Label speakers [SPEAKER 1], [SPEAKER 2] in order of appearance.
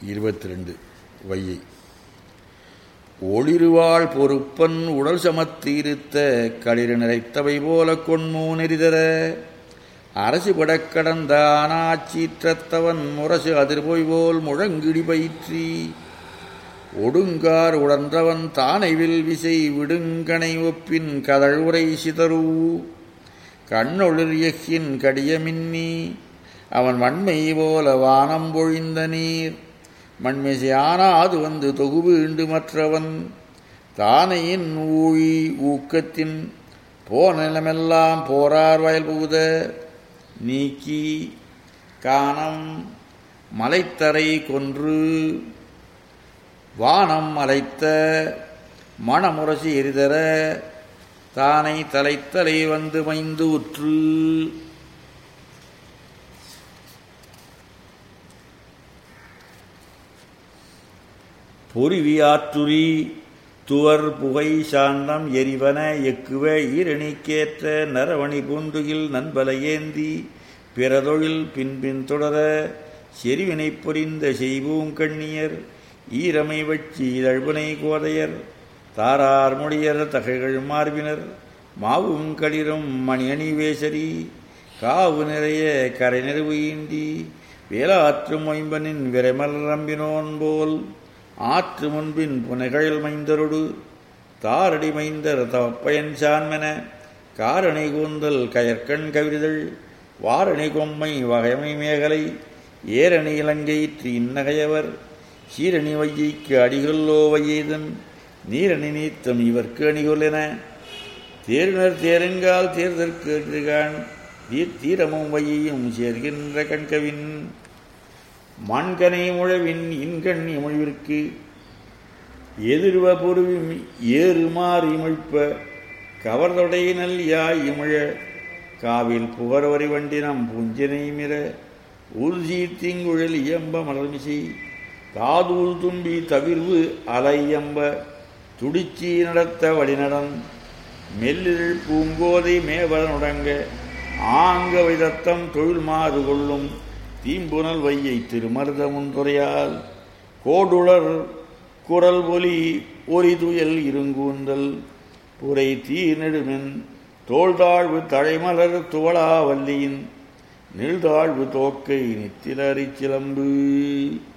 [SPEAKER 1] இருபத்தி ரெண்டு வையை ஒளிருவாள் பொறுப்பன் உடல் சமத்து இருத்த களிறு நிறைத்தவை போல கொன்மூ நெறிதர அரசு படக் கடந்த ஆனாச்சீற்றத்தவன் முரசு அதிர்பொய் போல் முழங்கிடி பயிற்றி ஒடுங்கார் உடன்றவன் தானைவில் விசை விடுங்கனை ஒப்பின் கதழ் உரை சிதறு கண்ணொளிர் எஃகின் கடியமின்னி அவன் வன்மை போல வானம் பொழிந்த நீர் மண்மிசை ஆனாது வந்து தொகுவு இண்டு மற்றவன் தானையின் ஊழி ஊக்கத்தின் போன நிலமெல்லாம் போரார் வயல் புகுத நீக்கி காணம் மலைத்தரை கொன்று வானம் அலைத்த மணமுரசி எரிதர தானை தலைத்தலை வந்து மைந்து உற்று பொறிவியாற்றுரி துவர் புகை சாந்தம் எரிவன எக்குவ ஈரணிக்கேற்ற நரவணி பூந்துகில் நண்பல ஏந்தி பிறதொழில் பின்பின் தொடர செறிவினை புரிந்த செய்வூங்கண்ணியர் ஈரமை வச்சி இதழ்பனை கோதையர் தாரார் மொழியர் தகைகள் மார்பினர் மாவும் களிரும் மணியணி வேசரி காவு நிறைய கரை நிறைவு ஈண்டி வேலாற்றும் ஒய்ம்பனின் விரைமல் ரம்பினோன் போல் ஆற்று முன்பின் புனைகள் மைந்தரொடு தாரடி மைந்தர் தவப்பயன் சான்மென காரணை கூந்தல் கயற்கண் கவிதழ் வாரணி கொம்மை வகைமை மேகலை ஏரணி இலங்கையிற்று இன்னகையவர் சீரணி வையைக்கு அடிகொல்லோ வையேதன் நீரணி நீத்தம் இவர்க்கு அணிகொல்லென தேரினர் தேருங்கால் தேர்தற்கு எதிர்கான் தீர் தீரமும் வையையும் சேர்கின்ற கண்கவின் மண்கனை முழவின் இன்கண் இமழ்விற்கு எதிர்வ பொருவும் ஏறுமாறு இமிழ்ப்ப கவர்தொடையினல் யாய் இமிழ காவில் புகர்வரி வண்டினம் புஞ்சினை மிர ஊர்சீர் தீங்குழல் இயம்ப மலர்மிசை தாதூல் தும்பி தவிர்வு அலையம்ப துடிச்சி நடத்த வழிநடன் மெல்லில் பூங்கோதை மேவலனுடங்க ஆங்க வைதத்தம் தொழில் மாறு கொள்ளும் தீம்புனல் வையை திருமருதமுன்துறையால் கோடுளர் குரல் ஒலி ஒரி துயல் இருங்கூந்தல் புரை தீர் நெடுமென் தோள்தாழ்வு தழைமலர் துவளாவல்லியின் நிழ்தாழ்வு தோக்கை நித்திலரிச் சிலம்பு